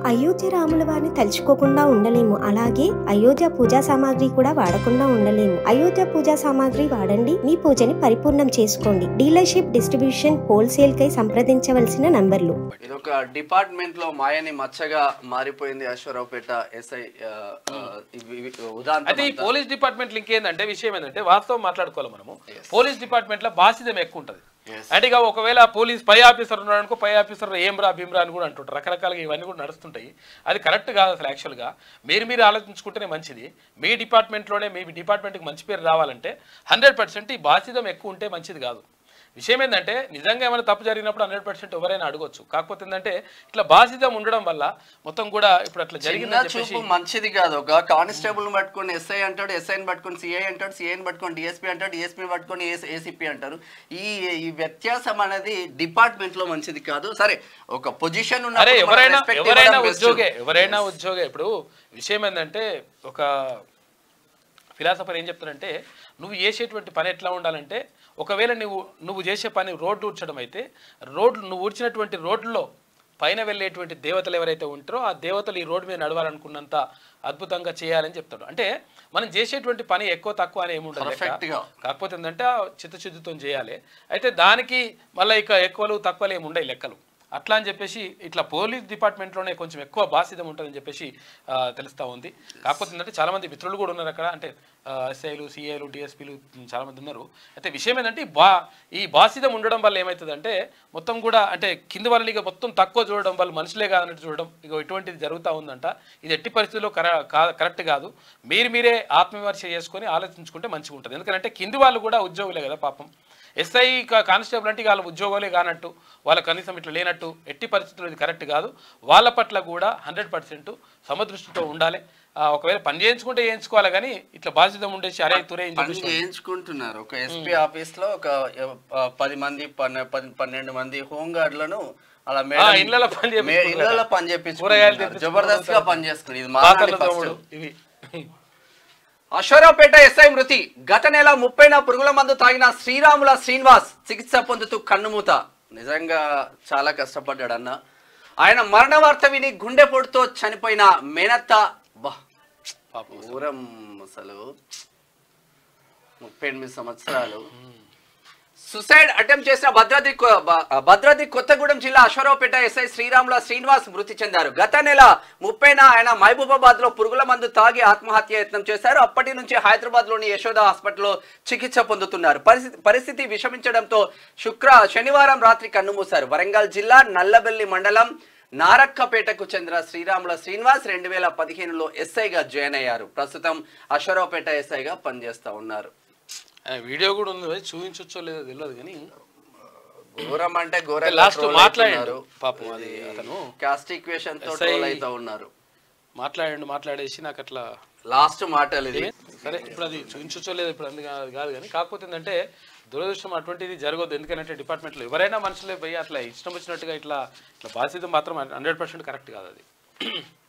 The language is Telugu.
అయోధ్య రాముల వారిని తలుచుకోకుండా ఉండలేము అలాగే అయోధ్య పూజా సామాగ్రి కూడా వాడకుండా ఉండలేము అయోధ్య పూజా సామాగ్రి వాడండి మీ పూజని పరిపూర్ణం చేసుకోండి డీలర్షిప్ డిస్ట్రిబ్యూషన్ హోల్సేల్ కై సంప్రదించవలసిన నంబర్లు ఇది ఒక డిపార్ట్మెంట్ లో మాయని మచ్చగా మారిపోయింది అశ్వరావుపేట ఎస్ఐ ఆ, ఆ, ఇవి- ఇవి ఉదాంతం అయితే ఈ అంతా. పోలీస్ డిపార్ట్మెంట్ లింక్ ఏంటంటే విషయం ఏంటంటే వాస్తవం మాట్లాడుకోవాలి మనము పోలీస్ డిపార్ట్మెంట్ లో బాధ్యత ఎక్కువ ఉంటుంది Yes. అంటే ఇక ఒకవేళ పోలీస్ పై ఆఫీసర్ ఉన్నాడు అనుకో పై ఆఫీసర్ ఏం రా భీమ్రా అని కూడా అంటుంటారు రకరకాలుగా ఇవన్నీ కూడా నడుస్తుంటాయి అది కరెక్ట్ కాదు అసలు యాక్చువల్గా మీరు మీరు ఆలోచించుకుంటేనే మంచిది మీ డిపార్ట్మెంట్లోనే మీ డిపార్ట్మెంట్కి మంచి పేరు రావాలంటే హండ్రెడ్ పర్సెంట్ ఈ బాధ్యత ఎక్కువ ఉంటే మంచిది కాదు విషయం ఏంటంటే నిజంగా ఏమైనా తప్పు జరిగినప్పుడు హండ్రెడ్ పర్సెంట్ ఎవరైనా అడగొచ్చు కాకపోతే ఏంటంటే ఇట్లా బాధ్యత ఉండడం వల్ల మొత్తం కూడా ఇప్పుడు అట్లా చిన్న జరిగిందని చెప్పేసి చూపు మంచిది కాదు ఒక కానిస్టేబుల్ పట్టుకొని ఎస్ఐ అంటాడు ఎస్ఐని పట్టుకొని సిఐ అంటాడు సిఐని పట్టుకొని డిఎస్పీ అంటాడు డిఎస్పీ పట్టుకొని ఏసీపీ అంటారు ఈ ఈ వ్యత్యాసం అనేది డిపార్ట్మెంట్ లో మంచిది కాదు సరే ఒక పొజిషన్ అరే ఎవరైనా ఎవరైనా ఉద్యోగే ఎవరైనా ఉద్యోగే ఇప్పుడు విషయం ఏంటంటే ఒక ఫిలాసఫర్ ఏం చెప్తారంటే నువ్వు చేసేటువంటి పని ఎట్లా ఉండాలంటే ఒకవేళ నువ్వు నువ్వు చేసే పని రోడ్డు ఊడ్చడం అయితే రోడ్లు నువ్వు ఊడ్చినటువంటి రోడ్లలో పైన వెళ్ళేటువంటి దేవతలు ఎవరైతే ఉంటారో ఆ దేవతలు ఈ రోడ్డు మీద నడవాలనుకున్నంత అద్భుతంగా చేయాలని చెప్తాడు అంటే మనం చేసేటువంటి పని ఎక్కువ తక్కువ అని ఏముండదు లెక్క. Perfect గా. కాకపోతే ఏంటంటే ఆ చిత్తశుద్ధితో చేయాలి అయితే దానికి మళ్ళీ ఇక ఎక్కువలు తక్కువలు ఏమి ఉండవు లెక్కలు అట్లా అని చెప్పేసి ఇట్లా పోలీస్ డిపార్ట్మెంట్లోనే కొంచెం ఎక్కువ బాధ్యతం ఉంటుందని చెప్పేసి ఆ, తెలుస్తా ఉంది కాకపోతే ఏంటంటే చాలా మంది మిత్రులు కూడా ఉన్నారు అక్కడ అంటే ఎస్ఐలు సిఐలు డిఎస్పీలు చాలా మంది ఉన్నారు అయితే విషయం ఏంటంటే ఈ బా ఈ బాధ్యతం ఉండడం వల్ల ఏమవుతుందంటే మొత్తం కూడా అంటే కింది వాళ్ళని ఇక మొత్తం తక్కువ చూడడం వాళ్ళు మనుషులే కాదన్నట్టు చూడడం ఇక ఇటువంటిది జరుగుతూ ఉందంట ఇది ఎట్టి పరిస్థితుల్లో కర కా- కరెక్ట్ కాదు మీరు మీరే ఆత్మవిమర్శ చేసుకొని ఆలోచించుకుంటే మంచిగా ఉంటుంది ఎందుకంటే కింది వాళ్ళు కూడా ఉద్యోగులే కదా పాపం ఎస్ఐ కా- కానిస్టేబుల్ అంటే ఇక వాళ్ళ ఉద్యోగాలే కానట్టు వాళ్ళ కనీసం ఇట్లా లేనట్టు ఎట్టి పరిస్థితుల్లో ఇది కరెక్ట్ కాదు వాళ్ళ పట్ల కూడా హండ్రెడ్ పర్సెంట్ సమదృష్టితో ఉండాలి ఆ, ఒకవేళ పని చేయించుకుంటే చేయించుకోవాలి కానీ ఇట్లా బాధ్యత ఉండేసి అరే తురే అని పని చెప్పేసి చేయించుకుంటున్నారు ఒక ఎస్పీ ఆఫీస్ లో ఒక ఎ- ఆ, పది మంది పన్నె- పది- పన్నెండు మంది హోంగార్డులను అలా ఆ, ఇళ్ళలో పని మే- చేపించుకుంటున్నారు. ఇళ్ళలో పని కూరగాయలు చేపించుకుంటున్నారు తెప్పించుకుంటున్నారు. జబర్దస్త్ గా పని చేసుకుని ఇది పాత్రల మారాలి first. తోముడు ఇవి అశ్వరావుపేట ఎస్ఐ మృతి గత నెల ముప్పైన పురుగుల మందు తాగిన శ్రీరాముల శ్రీనివాస్ చికిత్స పొందుతూ కన్నుమూత నిజంగా చాలా కష్టపడ్డాడు అన్న ఆయన మరణ వార్త విని గుండెపోటుతో చనిపోయిన మేనత్త బా పాపం ఘోరం అసలు ముప్పై ఎనిమిది సంవత్సరాలు సుసైడ్ అటెంప్ట్ చేసిన భద్రాద్రి కొ- బ- భద్రాద్రి కొత్తగూడెం జిల్లా అశ్వరావుపేట ఎస్ఐ శ్రీరాముల శ్రీనివాస్ మృతి చెందారు గత నెల ముప్పైన ఆయన మహబూబాబాద్ లో పురుగుల మందు తాగి ఆత్మహత్య యత్నం చేశారు అప్పటి నుంచి హైదరాబాద్ లోని యశోద హాస్పిటల్లో చికిత్స పొందుతున్నారు పరిస్థితి పరిస్థితి విషమించడంతో శుక్ర శనివారం రాత్రి కన్నుమూశారు వరంగల్ జిల్లా నల్లబెల్లి మండలం నారక్కపేటకు చెందిన శ్రీరాముల శ్రీనివాస్ రెండు వేల పదిహేనులో ఎస్ఐగా జాయిన్ అయ్యారు ప్రస్తుతం అశ్వరావుపేట ఎస్ఐగా పనిచేస్తా ఉన్నారు ఆ, వీడియో కూడా ఉంది అది చూపించొచ్చో లేదో తెలియదు కానీ ఘోరం అంటే ఘోరం లాస్ట్ మాట్లాడారు పాపం అది అతను కాస్ట్ ఈక్వేషన్ తో SI ట్రోల్ అవుతా ఉన్నారు మాట్లాడండి మాట్లాడేసి నాకు అట్లా లాస్ట్ మాటలు ఇది సరే ఇప్పుడు అది చూపించొచ్చో లేదు ఇప్పుడు అందుకు కాదు కాదు కానీ కాకపోతే ఏంటంటే దురదృష్టం అటువంటిది జరగదు ఎందుకంటే డిపార్ట్మెంట్లో ఎవరైనా మనుషులే పోయి అట్లా ఇష్టం వచ్చినట్టుగా ఇట్లా ఇట్లా బాధ్యత మాత్రం హండ్రెడ్ పర్సెంట్ కరెక్ట్ కాదు అది